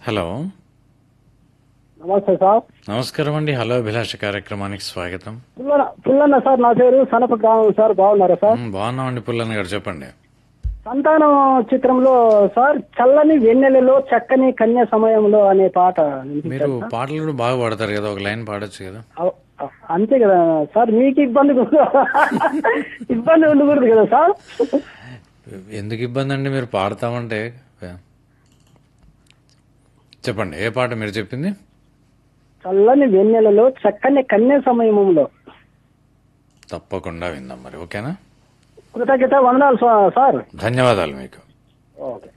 Hello నమస్తే sir నమస్కారం అండి హలో అభిలాష కార్యక్రమానికి స్వాగతం పుల్లన్న పుల్లన్న సార్ నా పేరు సనప గ్రామం సార్ బాగున్నారా సార్ మ్, బాగున్నామండి పుల్లన్న గారు చెప్పండి సంతానం చిత్రంలో సార్ చల్లని వెన్నెలలో చక్కని కన్య సమయంలో అనే పాట వినిపించారు మీరు సార్. పాటలు కూడా బాగా పాడతారు కదా ఒక లైన్ పాడొచ్చు కదా అవ్- అవ్- అంతే కదా సార్ మీకు ఇబ్బంది కూడా- ఇబ్బంది ఉండకూడదు కదా సార్ ఎందుకు ఇబ్బంది అండి మీరు పాడతామంటే చెప్పండి ఏ పాట మీరు చెప్పింది చల్లని వెన్నెలలో చక్కని కన్య సమయంలో తప్పకుండా విందాం మరి ఓకేనా కృతజ్ఞత వందనాలు సా- సార్ ధన్యవాదాలు మీకు ఓకే